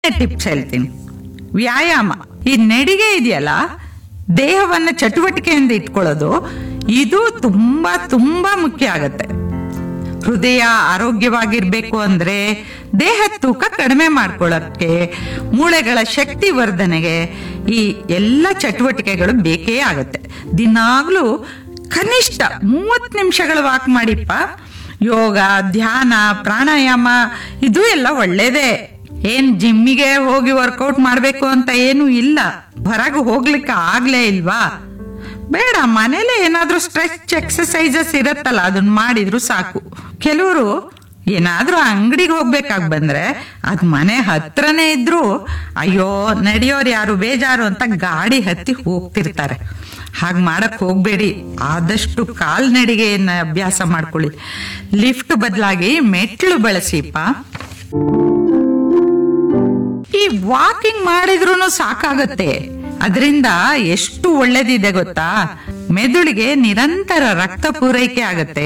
tips ಹೇಳ್ತೀನಿ ವ್ಯಾಯಾಮ ಈ ನಡಿಗೆ ಇದೆಯಲ್ಲ ದೇಹವನ್ನ ಚಟುವಟಿಕೆಯಿಂದ ಇಟ್ಕೊಳ್ಳೋದು ಇದು ತುಂಬಾ ತುಂಬಾ ಮುಖ್ಯ ಆಗತ್ತೆ ಹೃದಯ ಆರೋಗ್ಯವಾಗಿರ್ಬೇಕು ಅಂದ್ರೆ ದೇಹದ ತೂಕ ಕಡಿಮೆ ಮಾಡ್ಕೊಳ್ಳೋಕ್ಕೆ ಮೂಳೆಗಳ ಶಕ್ತಿ ವರ್ಧನೆಗೆ ಈ ಎಲ್ಲ ಚಟುವಟಿಕೆಗಳು ಬೇಕೇ ಆಗತ್ತೆ ದಿನಾಗ್ಲೂ ಕನಿಷ್ಠ ಮೂವತ್ತು ನಿಮಿಷಗಳ ವಾಕ್ ಮಾಡಿಪ್ಪ ಯೋಗ ಧ್ಯಾನ ಪ್ರಾಣಾಯಾಮ ಇದು ಎಲ್ಲ ಒಳ್ಳೇದೇ ಏನ್ ಜಿಮ್ಮಿಗೆ ಹೋಗಿ ವರ್ಕೌಟ್ ಮಾಡ್ಬೇಕು ಅಂತ ಏನು ಇಲ್ಲ ಹೊರಗೆ ಹೋಗ್ಲಿಕ್ಕೆ ಆಗ್ಲೇ ಇಲ್ವಾ ಬೇಡ ಮನೇಲೆ ಏನಾದ್ರೂ ಸ್ಟ್ರೆಚ್ ಎಕ್ಸಸೈಸಸ್ ಇರತ್ತಲ್ಲ ಅದನ್ನ ಮಾಡಿದ್ರು ಸಾಕು ಕೆಲವರು ಏನಾದ್ರೂ ಅಂಗಡಿಗೆ ಹೋಗ್ಬೇಕಾಗ್ ಬಂದ್ರೆ ಅದ್ ಮನೆ ಹತ್ರನೇ ಇದ್ರು ಅಯ್ಯೋ ನಡೆಯೋರು ಯಾರು ಬೇಜಾರು ಅಂತ ಗಾಡಿ ಹತ್ತಿ ಹೋಗ್ತಿರ್ತಾರೆ ಹಾಗ್ ಮಾಡಕ್ ಹೋಗ್ಬೇಡಿ ಆದಷ್ಟು ಕಾಲ್ನಡಿಗೆಯನ್ನ ಅಭ್ಯಾಸ ಮಾಡ್ಕೊಳ್ಳಿ ಲಿಫ್ಟ್ ಬದಲಾಗಿ ಮೆಟ್ಲು ಬಳಸಿಪ್ಪ ಈ ವಾಕಿಂಗ್ ಮಾಡಿದ್ರು ಸಾಕಾಗತ್ತೆ ಅದರಿಂದ ಎಷ್ಟು ಒಳ್ಳೇದಿದೆ ಗೊತ್ತಾ ಮೆದುಳಿಗೆ ನಿರಂತರ ರಕ್ತ ಪೂರೈಕೆ ಆಗತ್ತೆ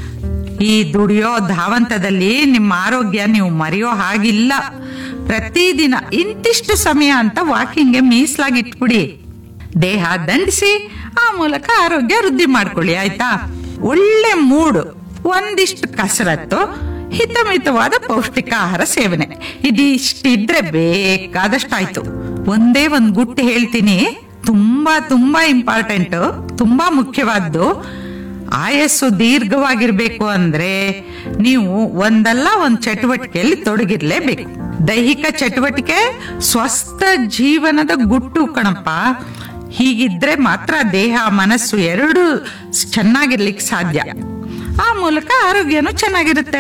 ಈ ದುಡಿಯೋ ಧಾವಂತದಲ್ಲಿ ನಿಮ್ಮ ಆರೋಗ್ಯ ನೀವು ಮರೆಯೋ ಹಾಗಿಲ್ಲ ಪ್ರತಿದಿನ ಇಂತಿಷ್ಟು ಸಮಯ ಅಂತ ವಾಕಿಂಗ್ಗೆ ಮೀಸಲಾಗಿ ಇಟ್ಬಿಡಿ ದೇಹ ದಂಡಿಸಿ ಆ ಮೂಲಕ ಆರೋಗ್ಯ ವೃದ್ಧಿ ಮಾಡ್ಕೊಳ್ಳಿ ಆಯ್ತಾ ಒಳ್ಳೆ ಮೂಡು ಒಂದಿಷ್ಟು ಕಸರತ್ತು ಹಿತಮಿತವಾದ ಪೌಷ್ಟಿಕ ಆಹಾರ ಸೇವನೆ ಇದಿಷ್ಟಿದ್ರೆ ಬೇಕಾದಷ್ಟಾಯ್ತು ಒಂದೇ ಒಂದ್ ಗುಟ್ಟು ಹೇಳ್ತೀನಿ ತುಂಬಾ ತುಂಬಾ ಇಂಪಾರ್ಟೆಂಟ್ ತುಂಬಾ ಮುಖ್ಯವಾದ್ದು ಆಯಸ್ಸು ದೀರ್ಘವಾಗಿರ್ಬೇಕು ಅಂದ್ರೆ ನೀವು ಒಂದಲ್ಲ ಒಂದ್ ಚಟುವಟಿಕೆಯಲ್ಲಿ ತೊಡಗಿರ್ಲೇಬೇಕು ದೈಹಿಕ ಚಟುವಟಿಕೆ ಸ್ವಸ್ಥ ಜೀವನದ ಗುಟ್ಟು ಕಣಪ್ಪ ಹೀಗಿದ್ರೆ ಮಾತ್ರ ದೇಹ ಮನಸ್ಸು ಎರಡು ಚೆನ್ನಾಗಿರ್ಲಿಕ್ಕೆ ಸಾಧ್ಯ ಆ ಮೂಲಕ ಆರೋಗ್ಯನೂ ಚೆನ್ನಾಗಿರುತ್ತೆ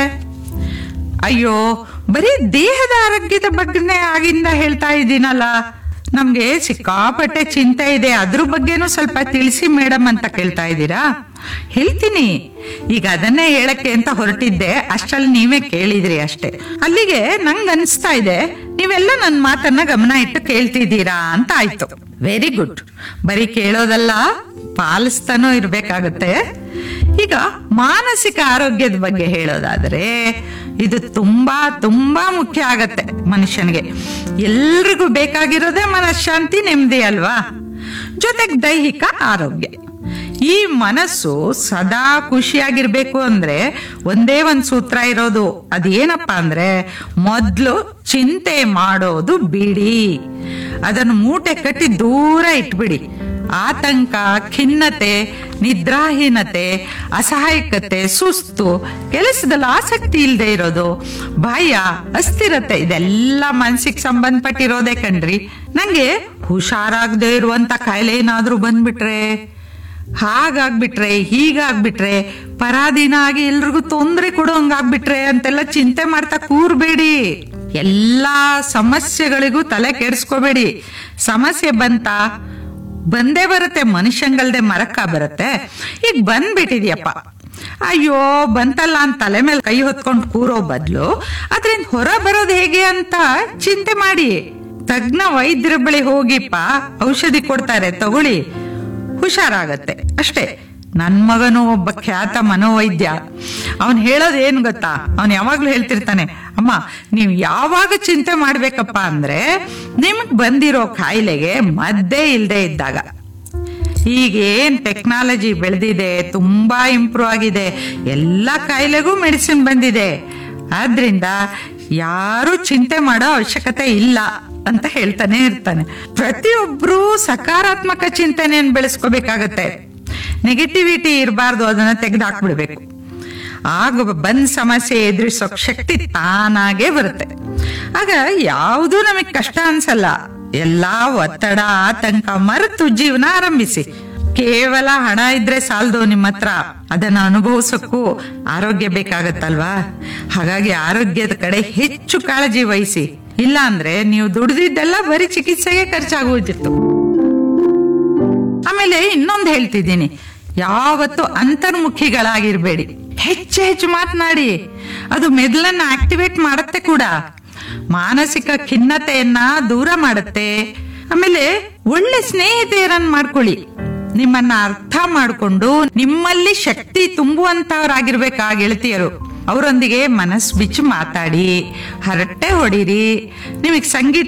ಅಯ್ಯೋ ಬರೀ ದೇಹದ ಆರೋಗ್ಯದ ಬಗ್ಗೆನೇ ಆಗಿಂದ ಹೇಳ್ತಾ ಇದ್ದೀನಲ್ಲ ನಮ್ಗೆ ಸಿಕ್ಕಾಪಟ್ಟೆ ಚಿಂತೆ ಇದೆ ಅದ್ರ ಬಗ್ಗೆನೂ ಸ್ವಲ್ಪ ತಿಳಿಸಿ ಮೇಡಮ್ ಅಂತ ಕೇಳ್ತಾ ಇದ್ದೀರಾ ಹೇಳ್ತೀನಿ ಈಗ ಅದನ್ನೇ ಹೇಳಕ್ಕೆ ಅಂತ ಹೊರಟಿದ್ದೆ ಅಷ್ಟ್ರಲ್ಲಿ ನೀವೇ ಕೇಳಿದ್ರಿ ಅಷ್ಟೇ ಅಲ್ಲಿಗೆ ನಂಗ್ ಅನ್ಸ್ತಾ ಇದೆ ನೀವೆಲ್ಲ ನನ್ನ ಮಾತನ್ನ ಗಮನ ಇಟ್ಟು ಕೇಳ್ತಿದ್ದೀರಾ ಅಂತ ಆಯ್ತು ವೆರಿ ಗುಡ್ ಬರೀ ಕೇಳೋದಲ್ಲ ಪಾಲಿಸ್ತಾನೂ ಇರ್ಬೇಕಾಗತ್ತೆ ಈಗ ಮಾನಸಿಕ ಆರೋಗ್ಯದ ಬಗ್ಗೆ ಹೇಳೋದಾದ್ರೆ ಇದು ತುಂಬಾ ತುಂಬಾ ಮುಖ್ಯ ಆಗತ್ತೆ ಮನುಷ್ಯನಿಗೆ ಎಲ್ರಿಗೂ ಬೇಕಾಗಿರೋದೇ ಮನಃಶಾಂತಿ ನೆಮ್ಮದಿ ಅಲ್ವಾ ಜೊತೆಗೆ ದೈಹಿಕ ಆರೋಗ್ಯ ಈ ಮನಸ್ಸು ಸದಾ ಖುಷಿಯಾಗಿರ್ಬೇಕು ಅಂದ್ರೆ ಒಂದೇ ಒಂದ್ ಸೂತ್ರ ಇರೋದು ಅದೇನಪ್ಪ ಅಂದ್ರೆ ಮೊದ್ಲು ಚಿಂತೆ ಮಾಡೋದು ಬಿಡಿ ಅದನ್ನು ಮೂಟೆ ಕಟ್ಟಿ ದೂರ ಇಟ್ಬಿಡಿ ಆತಂಕ ಖಿನ್ನತೆ ನಿದ್ರಾಹೀನತೆ ಅಸಹಾಯಕತೆ ಸುಸ್ತು ಕೆಲಸದಲ್ಲಿ ಆಸಕ್ತಿ ಇಲ್ಲದೆ ಇರೋದು ಭಯ ಅಸ್ಥಿರತೆ ಇದೆಲ್ಲ ಮನ್ಸಿಗೆ ಸಂಬಂಧಪಟ್ಟಿರೋದೇ ಕಣ್ರಿ ನಂಗೆ ಹುಷಾರಾಗದೆ ಇರುವಂತ ಕಾಯಿಲೆ ಏನಾದ್ರೂ ಬಂದ್ಬಿಟ್ರೆ ಹಾಗಾಗ್ಬಿಟ್ರೆ ಹೀಗಾಗ್ಬಿಟ್ರೆ ಪರಾಧೀನ ಆಗಿ ಎಲ್ರಿಗೂ ತೊಂದರೆ ಕೊಡೋಂಗಾಗ್ಬಿಟ್ರೆ ಅಂತೆಲ್ಲ ಚಿಂತೆ ಮಾಡ್ತಾ ಕೂರ್ಬೇಡಿ ಎಲ್ಲಾ ಸಮಸ್ಯೆಗಳಿಗೂ ತಲೆ ಕೆಡಿಸ್ಕೋಬೇಡಿ ಸಮಸ್ಯೆ ಬಂತ ಬಂದೇ ಬರುತ್ತೆ ಮನುಷ್ಯಂಗಲ್ದೆ ಮರಕ್ಕ ಬರುತ್ತೆ ಈಗ ಬಂದ್ಬಿಟ್ಟಿದ್ಯಪ್ಪ ಅಯ್ಯೋ ಬಂತಲ್ಲ ಅಂತ ತಲೆ ಮೇಲೆ ಕೈ ಹೊತ್ಕೊಂಡು ಕೂರೋ ಬದಲು ಅದ್ರಿಂದ ಹೊರ ಬರೋದು ಹೇಗೆ ಅಂತ ಚಿಂತೆ ಮಾಡಿ ತಜ್ಞ ವೈದ್ಯರ ಬಳಿ ಹೋಗಿಪ್ಪ ಔಷಧಿ ಕೊಡ್ತಾರೆ ತಗೊಳ್ಳಿ ಹುಷಾರಾಗತ್ತೆ ಅಷ್ಟೇ ನನ್ ಮಗನು ಒಬ್ಬ ಖ್ಯಾತ ಮನೋವೈದ್ಯ ಅವನ್ ಹೇಳೋದ್ ಏನ್ ಗೊತ್ತಾ ಅವನ್ ಯಾವಾಗ್ಲೂ ಹೇಳ್ತಿರ್ತಾನೆ ಅಮ್ಮ ನೀವ್ ಯಾವಾಗ ಚಿಂತೆ ಮಾಡ್ಬೇಕಪ್ಪ ಅಂದ್ರೆ ನಿಮಗ್ ಬಂದಿರೋ ಕಾಯಿಲೆಗೆ ಮದ್ದೇ ಇಲ್ದೇ ಇದ್ದಾಗ ಈಗ ಏನ್ ಟೆಕ್ನಾಲಜಿ ಬೆಳೆದಿದೆ ತುಂಬಾ ಇಂಪ್ರೂವ್ ಆಗಿದೆ ಎಲ್ಲ ಕಾಯಿಲೆಗೂ ಮೆಡಿಸಿನ್ ಬಂದಿದೆ ಆದ್ರಿಂದ ಯಾರು ಚಿಂತೆ ಮಾಡೋ ಅವಶ್ಯಕತೆ ಇಲ್ಲ ಅಂತ ಹೇಳ್ತಾನೆ ಇರ್ತಾನೆ ಪ್ರತಿಯೊಬ್ರು ಸಕಾರಾತ್ಮಕ ಚಿಂತನೆಯನ್ನು ಬೆಳೆಸ್ಕೋಬೇಕಾಗತ್ತೆ ನೆಗೆಟಿವಿಟಿ ಇರಬಾರ್ದು ಅದನ್ನ ತೆಗೆದು ಹಾಕ್ಬಿಡ್ಬೇಕು ಆಗ ಬಂದ್ ಸಮಸ್ಯೆ ಎದುರಿಸೋ ಶಕ್ತಿ ತಾನಾಗೆ ಬರುತ್ತೆ ಆಗ ಯಾವುದು ನಮಗ್ ಕಷ್ಟ ಅನ್ಸಲ್ಲ ಎಲ್ಲಾ ಒತ್ತಡ ಆತಂಕ ಮರೆತು ಜೀವನ ಆರಂಭಿಸಿ ಕೇವಲ ಹಣ ಇದ್ರೆ ಸಾಲದು ನಿಮ್ಮ ಹತ್ರ ಅದನ್ನ ಅನುಭವಿಸಕ್ಕೂ ಆರೋಗ್ಯ ಬೇಕಾಗತ್ತಲ್ವಾ ಹಾಗಾಗಿ ಆರೋಗ್ಯದ ಕಡೆ ಹೆಚ್ಚು ಕಾಳಜಿ ವಹಿಸಿ ಇಲ್ಲ ಅಂದ್ರೆ ನೀವು ದುಡ್ದಿದ್ದೆಲ್ಲ ಬರೀ ಚಿಕಿತ್ಸೆಗೆ ಖರ್ಚಾಗುವುದಿತ್ತು ಆಮೇಲೆ ಇನ್ನೊಂದು ಹೇಳ್ತಿದ್ದೀನಿ ಯಾವತ್ತು ಅಂತರ್ಮುಖಿಗಳಾಗಿರ್ಬೇಡಿ ಹೆಚ್ಚು ಹೆಚ್ಚು ಮಾತನಾಡಿ ಅದು ಮೆದುಳನ್ನ ಆಕ್ಟಿವೇಟ್ ಮಾಡುತ್ತೆ ಕೂಡ ಮಾನಸಿಕ ಖಿನ್ನತೆಯನ್ನ ದೂರ ಮಾಡುತ್ತೆ ಆಮೇಲೆ ಒಳ್ಳೆ ಸ್ನೇಹಿತೆಯರನ್ನ ಮಾಡ್ಕೊಳ್ಳಿ ನಿಮ್ಮನ್ನ ಅರ್ಥ ಮಾಡ್ಕೊಂಡು ನಿಮ್ಮಲ್ಲಿ ಶಕ್ತಿ ತುಂಬುವಂತವರಾಗಿರ್ಬೇಕಾ ಗೆಳತಿಯರು ಅವರೊಂದಿಗೆ ಮನಸ್ಸು ಬಿಚ್ಚಿ ಮಾತಾಡಿ ಹರಟೆ ಹೊಡೀರಿ ನಿಮಗೆ ಸಂಗೀತ